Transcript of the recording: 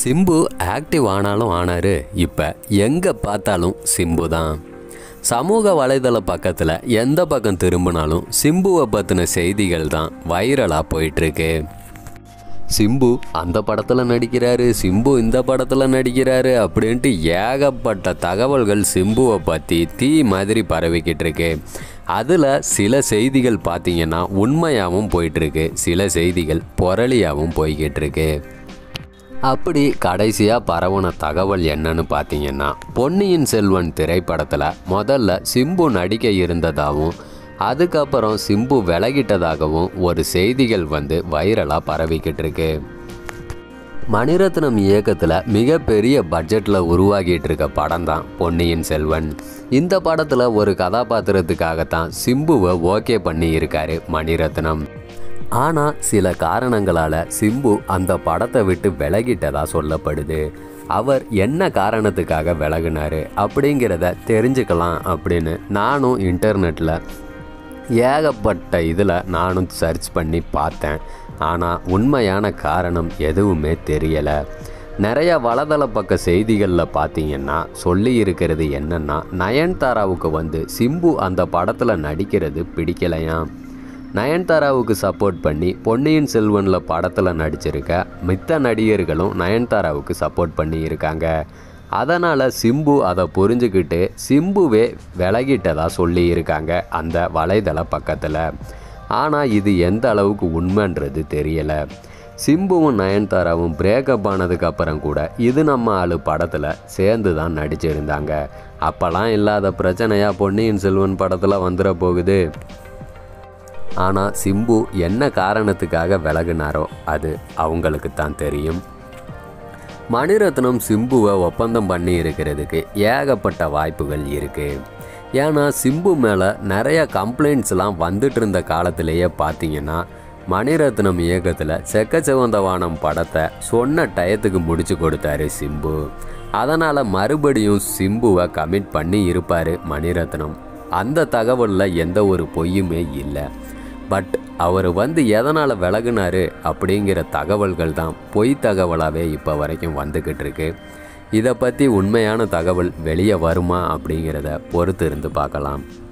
Simbu active ஆனாலும் ஆனார் இப்போ எங்கே பார்த்தாலும் சிம்பு தான் சமூக வலைதள பக்கத்தில் எந்த பக்கம் திரும்பினாலும் சிம்புவை பற்றின செய்திகள் தான் வைரலாக போயிட்டுருக்கு சிம்பு அந்த படத்தில் நடிக்கிறாரு சிம்பு இந்த படத்தில் நடிக்கிறாரு அப்படின்ட்டு ஏகப்பட்ட தகவல்கள் சிம்புவை பற்றி தீ மாதிரி பரவிக்கிட்டு இருக்கு அதில் சில செய்திகள் பார்த்தீங்கன்னா உண்மையாகவும் போயிட்டுருக்கு சில செய்திகள் புரளியாகவும் போய்கிட்டு இருக்கு அப்படி கடைசியாக பரவுன தகவல் என்னன்னு பார்த்தீங்கன்னா பொன்னியின் செல்வன் திரைப்படத்தில் முதல்ல சிம்பு நடிக்க இருந்ததாகவும் அதுக்கப்புறம் சிம்பு விலகிட்டதாகவும் ஒரு செய்திகள் வந்து வைரலாக பரவிக்கிட்டு இருக்கு மணிரத்னம் இயக்கத்தில் மிகப்பெரிய பட்ஜெட்டில் உருவாகிட்டு இருக்க படம் தான் பொன்னியின் செல்வன் இந்த படத்தில் ஒரு கதாபாத்திரத்துக்காகத்தான் சிம்புவை ஓகே பண்ணி இருக்காரு மணிரத்னம் ஆனால் சில காரணங்களால் சிம்பு அந்த படத்தை விட்டு விலகிட்டதா சொல்லப்படுது அவர் என்ன காரணத்துக்காக விலகினாரு அப்படிங்கிறத தெரிஞ்சுக்கலாம் அப்படின்னு நானும் இன்டர்நெட்டில் ஏகப்பட்ட இதில் நானும் சர்ச் பண்ணி பார்த்தேன் ஆனால் உண்மையான காரணம் எதுவுமே தெரியலை நிறைய வலதள பக்க செய்திகளில் பார்த்தீங்கன்னா சொல்லி இருக்கிறது என்னென்னா நயன்தாராவுக்கு வந்து சிம்பு அந்த படத்தில் நடிக்கிறது பிடிக்கலையாம் நயன்தாராவுக்கு சப்போர்ட் பண்ணி பொன்னியின் செல்வனில் படத்தில் நடிச்சிருக்க மித்த நடிகர்களும் நயன்தாராவுக்கு சப்போர்ட் பண்ணி இருக்காங்க அதனால் சிம்பு அதை புரிஞ்சுக்கிட்டு சிம்புவே விலகிட்டதா சொல்லி இருக்காங்க அந்த வலைதள பக்கத்தில் ஆனால் இது எந்த அளவுக்கு உண்மைன்றது தெரியலை சிம்புவும் நயன்தாராவும் பிரேக்கப் ஆனதுக்கு அப்புறம் கூட இது நம்ம ஆளு படத்தில் சேர்ந்து தான் நடிச்சிருந்தாங்க அப்போல்லாம் இல்லாத பிரச்சனையாக பொன்னியின் செல்வன் படத்தில் வந்துட போகுது ஆனால் சிம்பு என்ன காரணத்துக்காக விலகுனாரோ அது அவங்களுக்கு தான் தெரியும் மணிரத்னம் சிம்புவை ஒப்பந்தம் பண்ணி இருக்கிறதுக்கு ஏகப்பட்ட வாய்ப்புகள் இருக்குது ஏன்னா சிம்பு மேலே நிறைய கம்ப்ளைண்ட்ஸ்லாம் வந்துட்டு இருந்த காலத்திலேயே பார்த்தீங்கன்னா மணிரத்னம் இயக்கத்தில் செக்கச்செவந்த வானம் படத்தை சொன்ன டயத்துக்கு முடிச்சு கொடுத்தாரு சிம்பு அதனால் மறுபடியும் சிம்புவை கமிட் பண்ணி இருப்பார் மணிரத்னம் அந்த தகவலில் எந்த ஒரு பொய்யுமே இல்லை பட் அவர் வந்து எதனால் விலகுனாரு அப்படிங்கிற தகவல்கள் தான் பொய் தகவலாகவே இப்போ வரைக்கும் வந்துக்கிட்டு இருக்கு இதை பற்றி உண்மையான தகவல் வெளியே வருமா அப்படிங்கிறத பொறுத்து இருந்து பார்க்கலாம்